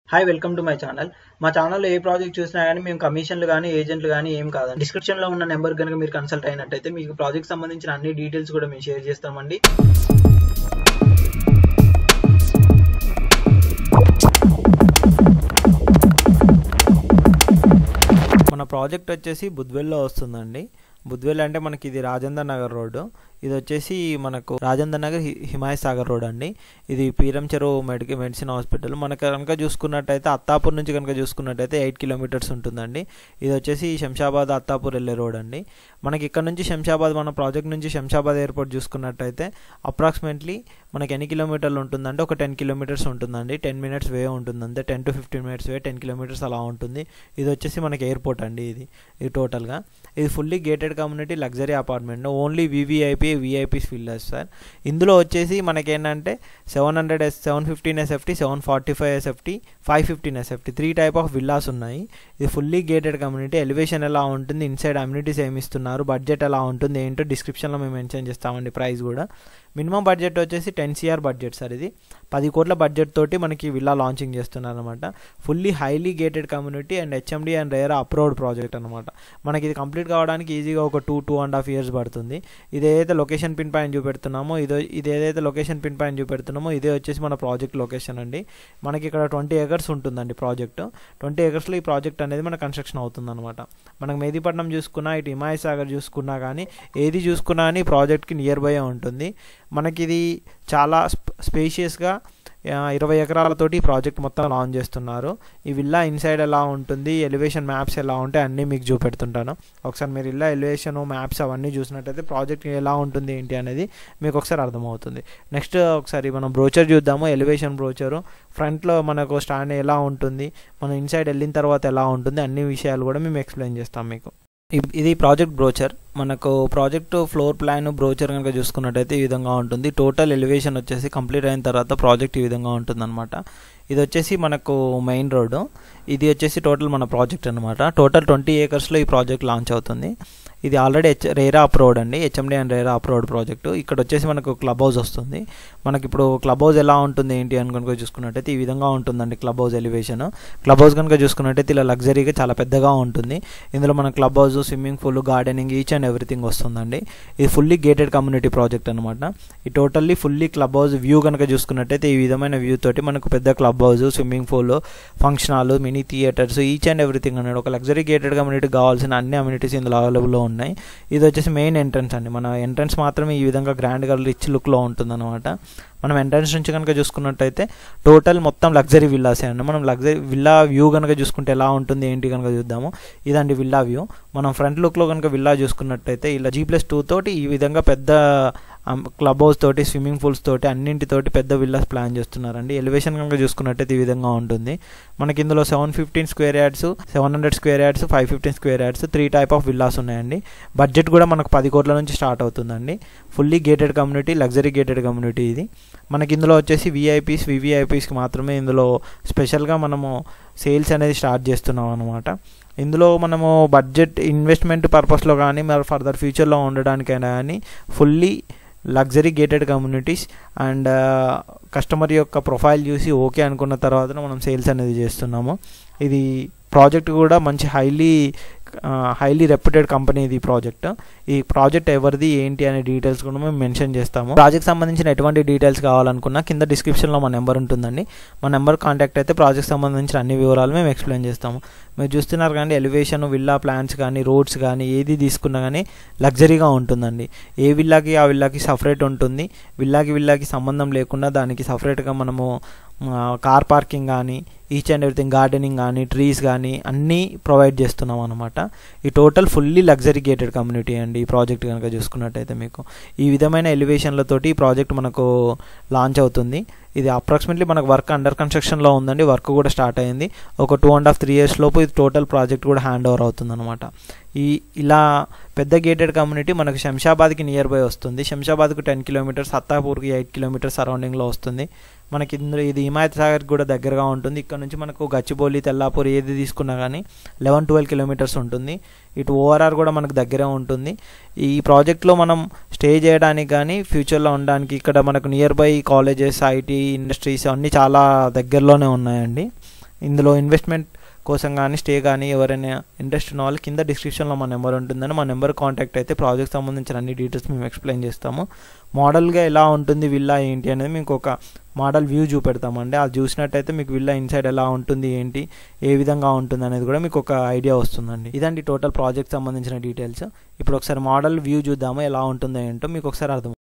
hi welcome to my channel మా ఛానల్లో ఏ project చూసినా కానీ మేము కమిషన్లు కానీ ఏజెంట్లు కానీ ఏం కాదు డిస్క్రిప్షన్లో ఉన్న నెంబర్ కనుక మీరు కన్సల్ట్ అయినట్టయితే మీకు ప్రాజెక్ట్ సంబంధించిన అన్ని డీటెయిల్స్ కూడా మేము షేర్ చేస్తామండి మన ప్రాజెక్ట్ వచ్చేసి బుద్వెల్లో వస్తుందండి బుద్వెల్ అంటే మనకి ఇది రాజేంద్ర నగర్ రోడ్డు ఇది వచ్చేసి మనకు రాజేంద్ర నగర్ హి- హిమాయత్ సాగర్ రోడ్ అండి ఇది పీరం చెరువు మెడిక మెడిసిన్ హాస్పిటల్ మనకు కనుక చూసుకున్నట్టయితే అత్తాపూర్ నుంచి కనుక చూసుకున్నట్టయితే ఎయిట్ కిలోమీటర్స్ ఉంటుందండి ఇది వచ్చేసి శంషాబాద్ అత్తాపూర్ వెళ్ళే రోడ్ అండి మనకి ఇక్కడ నుంచి శంషాబాద్ మన ప్రాజెక్ట్ నుంచి శంషాబాద్ ఎయిర్పోర్ట్ చూసుకున్నట్టయితే అప్రాక్సిమేట్లీ మనకి ఎన్ని కిలోమీటర్లు ఉంటుందంటే ఒక టెన్ కిలోమీటర్స్ ఉంటుందండి టెన్ మినిట్స్ వే ఉంటుంది అంతే ten to fifteen minutes way ten kilometres అలా ఉంటుంది ఇది వచ్చేసి మనకి ఎయిర్పోర్ట్ అండి ఇది ఇది టోటల్గా ఇది fully gated community luxury apartment only VVIP VIPs ఫిల్లర్స్ సార్ ఇందులో వచ్చేసి మనకి ఏంటంటే seven hundred S seven fifteen SFT seven forty five SFT five fifteen SFT three type of villas ఉన్నాయి ఇది ఫుల్లీ గేటెడ్ కమ్యూనిటీ ఎలివేషన్ ఎలా ఉంటుంది ఇన్సైడ్ అమ్యూనిటీస్ ఏమి ఇస్తున్నారు బడ్జెట్ ఎలా ఉంటుంది ఏంటో డిస్క్రిప్షన్లో మేము మెన్షన్ చేస్తామండి ప్రైస్ కూడా మినిమం బడ్జెట్ వచ్చేసి టెన్ సిఆర్ బడ్జెట్ సార్ ఇది పది కోట్ల బడ్జెట్ తోటి మనకి విల్లా లాంచింగ్ చేస్తున్నారు అనమాట fully highly gated community and HMD and RERA approved project అనమాట మనకి ఇది కంప్లీట్ కావడానికి ఈజీగా ఒక two two and half years పడుతుంది ఇది ఏదైతే లొకేషన్ పిన్ పాయింట్ చూపెడుతున్నామో ఇదో ఇది ఏదైతే లొకేషన్ పిన్ పాయింట్ చూపెడుతున్నామో ఇదే వచ్చేసి మన ప్రాజెక్ట్ లొకేషన్ అండి మనకి ఇక్కడ ట్వంటీ ఏకర్స్ ఉంటుందండి ప్రాజెక్ట్ ట్వంటీ ఏకర్స్లో ఈ ప్రాజెక్ట్ అనేది మన కన్స్ట్రక్షన్ అవుతుంది అనమాట మనకు మెహదీపట్నం చూసుకున్నా ఇటు హిమాయత్ సాగర్ చూసుకున్నా కానీ ఏది చూసుకున్నా కానీ ప్రాజెక్ట్కి నియర్ బై ఉంటుంది మనకి ఇది చాలా స్పేషియస్గా ఇరవై ఎకరాలతోటి ఈ ప్రాజెక్ట్ మొత్తం లాంచ్ చేస్తున్నారు ఈ విల్లా ఇన్సైడ్ ఎలా ఉంటుంది ఎలివేషన్ మ్యాప్స్ ఎలా ఉంటాయి అన్నీ మీకు చూపెడుతుంటాను ఒకసారి మీరు ఇల్లా ఎలివేషన్ మ్యాప్స్ అవన్నీ చూసినట్టయితే ప్రాజెక్ట్ ఎలా ఉంటుంది ఏంటి అనేది మీకు ఒకసారి అర్థమవుతుంది నెక్స్ట్ ఒకసారి మనం బ్రోచర్ చూద్దాము ఎలివేషన్ బ్రోచరు ఫ్రంట్లో మనకు స్టాండ్ ఎలా ఉంటుంది మనం ఇన్సైడ్ వెళ్ళిన తర్వాత ఎలా ఉంటుంది అన్ని విషయాలు కూడా మేము ఎక్స్ప్లెయిన్ చేస్తాం మీకు ఇ- ఇది ప్రాజెక్ట్ బ్రోచర్ మనకు ప్రాజెక్ట్ ఫ్లోర్ ప్లాన్ బ్రోచర్ కనుక చూసుకున్నట్టయితే ఈ విధంగా ఉంటుంది టోటల్ ఎలివేషన్ వచ్చేసి కంప్లీట్ అయిన తర్వాత ప్రాజెక్ట్ ఈ విధంగా ఉంటుందన్నమాట ఇది వచ్చేసి మనకు మెయిన్ రోడ్డు ఇది వచ్చేసి టోటల్ మన ప్రాజెక్ట్ అనమాట టోటల్ ట్వంటీ ఏకర్స్లో ఈ ప్రాజెక్ట్ లాంచ్ అవుతుంది ఇది already H RERA approved అండి HMD and RERA approved project ఇక్కడ వచ్చేసి మనకు క్లబ్ హౌస్ వస్తుంది మనకి ఇప్పుడు క్లబ్ హౌస్ ఎలా ఉంటుంది ఏంటి అని కనుక చూసుకున్నట్టయితే ఈ విధంగా ఉంటుందండి club house elevation club house కనుక చూసుకున్నట్టయితే ఇలా లగ్జరీగా చాలా పెద్దగా ఉంటుంది ఇందులో మన club house swimming pool gardening each and everything వస్తుందండి ఇది ఫుల్లీ గేటెడ్ కమ్యూనిటీ ప్రాజెక్ట్ అనమాట ఈ totally fully club house view కనుక చూసుకున్నట్టయితే ఈ విధమైన వ్యూ తోటి మనకు పెద్ద club house swimming pool function hall mini theatres each and everything అన్నాడు ఒక లగ్జరీ గేటెడ్ కమ్యూనిటీ కావాల్సిన అన్ని అమ్యూనిటీస్ ఇందులో అవైలబుల్లో ఉన్నాయి ఇది వచ్చేసి మెయిన్ ఎంట్రన్స్ అండి మన ఎంట్రన్స్ మాత్రమే ఈ విధంగా గ్రాండ్గా రిచ్ లుక్లో ఉంటుందన్నమాట మనం ఎంట్రన్స్ నుంచి కనుక చూసుకున్నట్టయితే టోటల్ మొత్తం లగ్జరీ విల్లాసే అండి మనం లగ్జరీ విల్లా వ్యూ కనుక చూసుకుంటే ఎలా ఉంటుంది ఏంటి కనుక చూద్దాము ఇదండి విల్లా వ్యూ మనం ఫ్రంట్ లుక్లో కనుక విల్లా చూసుకున్నట్టయితే ఇలా జీ ప్లస్ టూ తోటి ఈ విధంగా పెద్ద క్లబ్ హౌస్ తోటి స్విమ్మింగ్ పూల్స్ తోటి అన్నింటితోటి పెద్ద విల్లాస్ ప్లాన్ చేస్తున్నారండి ఎలివేషన్ కనుక చూసుకున్నట్టయితే ఈ విధంగా ఉంటుంది మనకి ఇందులో seven fifteen square yards seven hundred square yards five fifteen square yards three type of villas ఉన్నాయండి బడ్జెట్ కూడా మనకు పది కోట్ల నుంచి స్టార్ట్ అవుతుందండి fully gated community luxury gated community ఇది మనకి ఇందులో వచ్చేసి విఐపీస్ వివిఐపీస్కి మాత్రమే ఇందులో స్పెషల్గా మనము సేల్స్ అనేది స్టార్ట్ చేస్తున్నాం అనమాట ఇందులో మనము బడ్జెట్ ఇన్వెస్ట్మెంట్ పర్పస్లో కానీ మరి ఫర్దర్ ఫ్యూచర్లో ఉండడానికైనా కానీ fully luxury gated communities and customer యొక్క ప్రొఫైల్ చూసి ఓకే అనుకున్న తర్వాత మనం సేల్స్ అనేది చేస్తున్నాము ఇది ప్రాజెక్ట్ కూడా మంచి హైలీ హైలీ రెప్యూటెడ్ కంపెనీ ఇది ప్రాజెక్ట్ ఈ ప్రాజెక్ట్ ఎవరిది ఏంటి అనే డీటెయిల్స్ కూడా మేము మెన్షన్ చేస్తాము ప్రాజెక్ట్ సంబంధించిన ఎటువంటి డీటెయిల్స్ కావాలనుకున్నా కింద డిస్క్రిప్షన్లో మా నెంబర్ ఉంటుందండి మా నెంబర్ కాంటాక్ట్ అయితే ప్రాజెక్ట్ సంబంధించిన అన్ని వివరాలు మేము ఎక్స్ప్లెయిన్ చేస్తాము మీరు చూస్తున్నారు కానీ ఎలివేషన్ విల్లా ప్లాన్స్ కానీ రోడ్స్ కానీ ఏది తీసుకున్నా కానీ లగ్జరీగా ఉంటుందండి ఏ విల్లాకి ఆ విల్లాకి సపరేట్ ఉంటుంది విల్లాకి విల్లాకి సంబంధం లేకుండా దానికి సపరేట్గా మనము కార్ పార్కింగ్ కానీ ఈచ్ అండ్ ఎవ్రీథింగ్ గార్డెనింగ్ కానీ ట్రీస్ కానీ అన్నీ ప్రొవైడ్ చేస్తున్నాం అనమాట ఈ total fully luxury gated community అండి ఈ ప్రాజెక్ట్ కనుక చూసుకున్నట్టయితే మీకు ఈ విధమైన ఎలివేషన్లతోటి ఈ ప్రాజెక్ట్ మనకు లాంచ్ అవుతుంది ఇది అప్రాక్సిమేట్లీ మనకు వర్క్ అండర్ కన్స్ట్రక్షన్లో ఉందండి వర్క్ కూడా స్టార్ట్ అయింది ఒక two and half three years లోపు ఇది టోటల్ ప్రాజెక్ట్ కూడా హ్యాండ్ ఓవర్ అవుతుంది అనమాట ఈ ఇలా పెద్ద గేటెడ్ కమ్యూనిటీ మనకు శంషాబాద్కి నియర్ బై వస్తుంది శంషాబాద్కు టెన్ కిలోమీటర్స్ అత్తాపూర్కి ఎయిట్ కిలోమీటర్స్ సరౌండింగ్లో వస్తుంది మనకి ఇందులో ఇది హిమాయత్ సాగర్ కూడా దగ్గరగా ఉంటుంది ఇక్కడ నుంచి మనకు గచ్చిబౌలి తెల్లాపూర్ ఏది తీసుకున్నా కానీ లెవెన్ ట్వెల్వ్ కిలోమీటర్స్ ఉంటుంది ఇటు ఓఆర్ఆర్ కూడా మనకు దగ్గరే ఉంటుంది ఈ ప్రాజెక్ట్లో మనం స్టే చేయడానికి కానీ ఫ్యూచర్లో ఉండడానికి ఇక్కడ మనకు near by colleges IT industries అన్నీ చాలా దగ్గరలోనే ఉన్నాయండి ఇందులో ఇన్వెస్ట్మెంట్ కోసం కానీ స్టే కానీ ఎవరైనా ఇంట్రెస్ట్ ఉన్న వాళ్ళు కింద డిస్క్రిప్షన్లో మా నెంబర్ ఉంటుందని మా నెంబర్ కాంటాక్ట్ అయితే ప్రాజెక్ట్ సంబంధించిన అన్ని డీటెయిల్స్ మేము ఎక్స్ప్లెయిన్ చేస్తాము మోడల్గా ఎలా ఉంటుంది విల్లా ఏంటి అనేది మీకు ఒక మోడల్ వ్యూ చూపెడతామండి అది చూసినట్టయితే మీకు విల్లా ఇన్సైడ్ ఎలా ఉంటుంది ఏంటి ఏ విధంగా ఉంటుంది అనేది కూడా మీకు ఒక ఐడియా వస్తుందండి ఇదండి టోటల్ ప్రాజెక్ట్ సంబంధించిన డీటెయిల్స్ ఇప్పుడు ఒకసారి మోడల్ వ్యూ చూద్దాము ఎలా ఉంటుందో ఏంటో మీకు ఒకసారి అర్థం